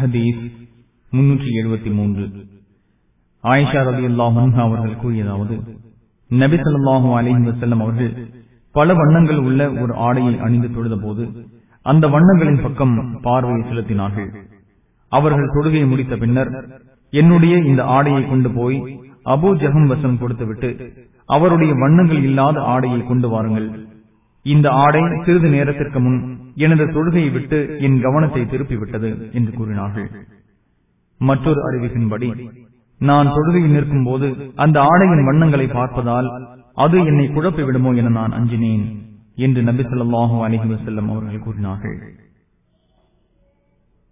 ஹதீஸ் முன்னூற்றி எழுபத்தி மூன்று ஆயிஷா ரவி அவர்கள் கூறியதாவது நபி சொல்லாஹு அலிஹி வசல்லம் அவர்கள் பல வண்ணங்கள் உள்ள ஒரு ஆடையை அணிந்து தொழுத போது அந்த வண்ணங்களின் பக்கம் பார்வையை செலுத்தினார்கள் அவர்கள் தொழுகையை முடித்த பின்னர் என்னுடைய இந்த ஆடையை கொண்டு போய் அபு ஜஹம் வசம் கொடுத்துவிட்டு அவருடைய வண்ணங்கள் இல்லாத ஆடையை கொண்டு வாருங்கள் இந்த ஆடை சிறிது நேரத்திற்கு முன் எனது தொழுகையை விட்டு என் கவனத்தை திருப்பிவிட்டது என்று கூறினார்கள் மற்றொரு அறிவிப்பின்படி நான் தொழுகையில் நிற்கும் போது அந்த ஆடையின் வண்ணங்களை பார்ப்பதால் அது என்னை குழப்பி விடுமோ என நான் அஞ்சினேன் என்று நபி சொல்லாஹு அலிஹி வசல்லம் அவர்கள் கூறினார்கள்